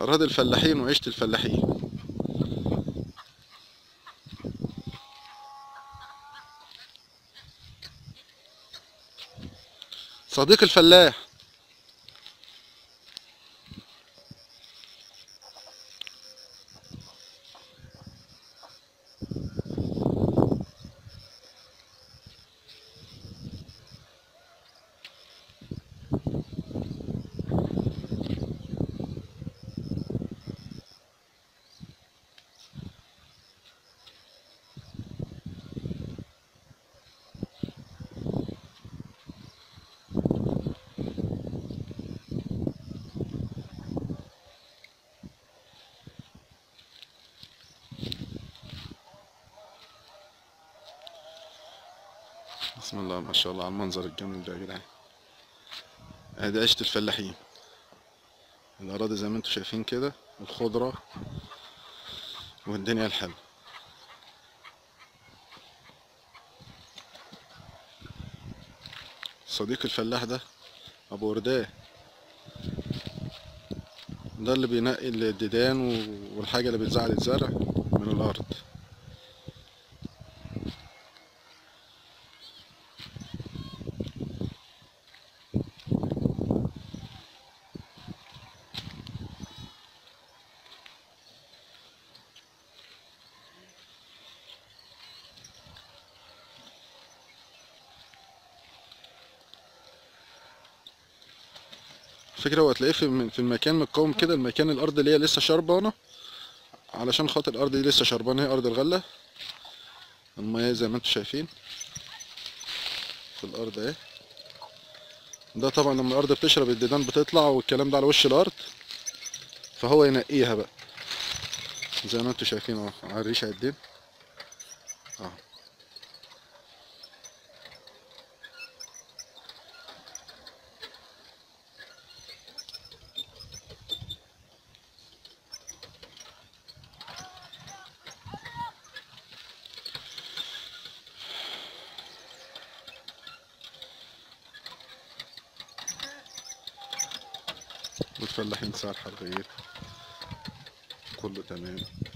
أراضي الفلاحين وعيشة الفلاحين صديق الفلاح بسم الله ما شاء الله على المنظر الجميل ده يا جدعان ادي عيشة الفلاحين الأراضي زي ما انتم شايفين كده الخضرة والدنيا الحلوة صديق الفلاح ده أبو ورداه ده اللي بينقي الديدان و- والحاجة اللي بتزعل الزرع من الأرض فكرة هو هتلاقيه في في المكان متقوم كده المكان الأرض اللي هي لسه شربانة علشان خاطر الأرض دي لسه شربانة هي أرض الغلة المياه زي ما انتم شايفين في الأرض اهي ده طبعا لما الأرض بتشرب الديدان بتطلع والكلام ده على وش الأرض فهو ينقيها بقى زي ما انتم شايفين اهو على الريشة قدين اهو والفلاحين سارحة الغير كله تمام